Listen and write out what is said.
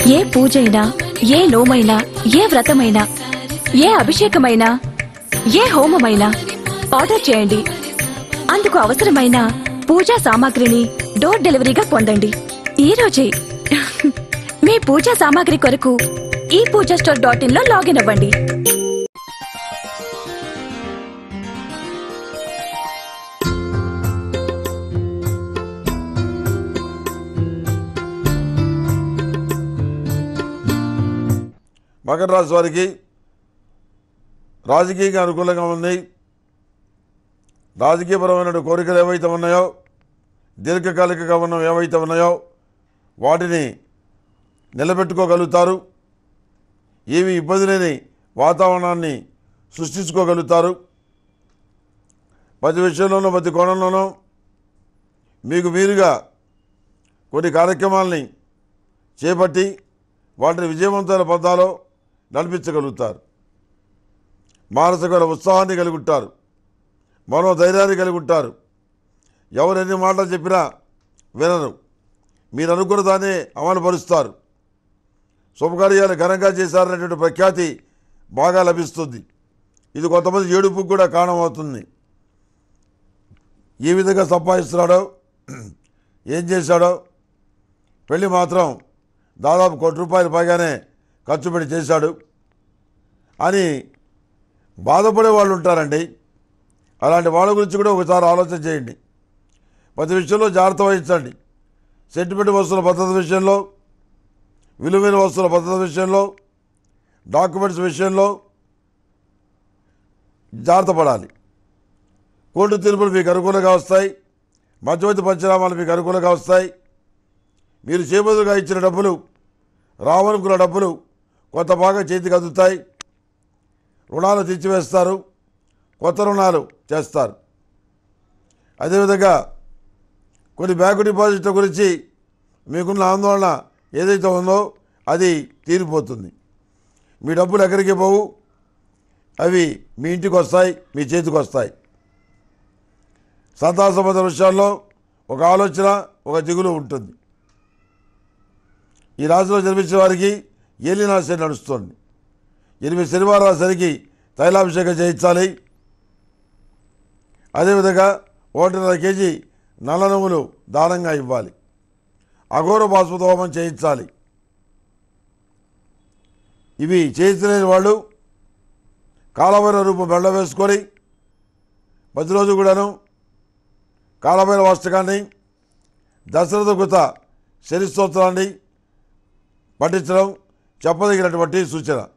ఏ పూజైనా ఏ నోమైనా ఏ వ్రతమైనా ఏ అభిషేకమైనా ఏ హోమమైనా ఆర్డర్ చేయండి అందుకు అవసరమైన పూజా సామాగ్రిని డోర్ డెలివరీగా పొందండి ఈ రోజే మీ పూజా సామాగ్రి కొరకు ఈ పూజా స్టోర్ డాట్ ఇన్ లో లాగిన్ అవ్వండి మకర రాశి వారికి రాజకీయంగా అనుకూలంగా ఉంది రాజకీయపరమైన కోరికలు ఏవైతే ఉన్నాయో దీర్ఘకాలికంగా ఉన్న ఏవైతే ఉన్నాయో వాటిని నిలబెట్టుకోగలుగుతారు ఏమి ఇబ్బంది లేని వాతావరణాన్ని సృష్టించుకోగలుగుతారు ప్రతి విషయంలోనూ ప్రతి కోణంలోనూ మీకు మీరుగా కొన్ని కార్యక్రమాల్ని చేపట్టి వాటిని విజయవంతమైన పదాలో నడిపించగలుగుతారు మానసిక ఉత్సాహాన్ని కలిగి ఉంటారు మనోధైర్యాన్ని కలిగి ఉంటారు ఎవరు ఎన్ని మాటలు చెప్పినా వినరు మీరు అనుకున్న దాన్ని అమలు పరుస్తారు శుభకార్యాలు ఘనంగా చేశారనేటువంటి ప్రఖ్యాతి బాగా లభిస్తుంది ఇది కొంతమంది ఏడుపుకు కూడా కారణమవుతుంది ఏ విధంగా సంపాదిస్తున్నాడో ఏం చేశాడో పెళ్ళి మాత్రం దాదాపు కోటి రూపాయలు పైగానే ఖర్చు పెట్టి చేశాడు అని బాధపడే వాళ్ళు ఉంటారండి అలాంటి వాళ్ళ గురించి కూడా ఒకసారి ఆలోచన చేయండి ప్రతి విషయంలో జాగ్రత్త వహించండి సెంటిమెంట్ వస్తువుల భద్రత విషయంలో విలువైన వస్తువుల భద్రత విషయంలో డాక్యుమెంట్స్ విషయంలో జాగ్రత్త పడాలి కోర్టు తీర్పులు మీకు అనుకూలంగా వస్తాయి మధ్యవర్తి పంచనామాలు మీకు అనుకూలంగా వస్తాయి మీరు చేబదులుగా ఇచ్చిన డబ్బులు రావనుకున్న డబ్బులు కొంత భాగం చేతికి అందుతాయి రుణాలు తీర్చివేస్తారు కొత్త రుణాలు చేస్తారు అదేవిధంగా కొన్ని బ్యాంకు డిపాజిట్ల గురించి మీకున్న ఆందోళన ఏదైతే ఉందో అది తీరిపోతుంది మీ డబ్బులు ఎక్కడికి పోవు అవి మీ ఇంటికి వస్తాయి మీ చేతికి వస్తాయి సంతాన సంబంధ విషయాల్లో ఒక ఆలోచన ఒక దిగులు ఉంటుంది ఈ రాశిలో జన్మించిన వారికి ఏలినాశ నడుస్తుంది ఎనిమిది శనివారాల సరికి తైలాభిషేకం చేయించాలి అదేవిధంగా ఒకటిన్నర కేజీ నల్ల నువ్వులు దానంగా ఇవ్వాలి అఘోర బాస్మత హోమం చేయించాలి ఇవి చేయించలేని వాళ్ళు కాలభైర రూపం మెళ్ళ వేసుకొని ప్రతిరోజు కూడాను కాలభైర వాస్తకాన్ని దశరథ కృత శని స్తోత్రాన్ని పఠించడం చెప్పదగినటువంటి సూచన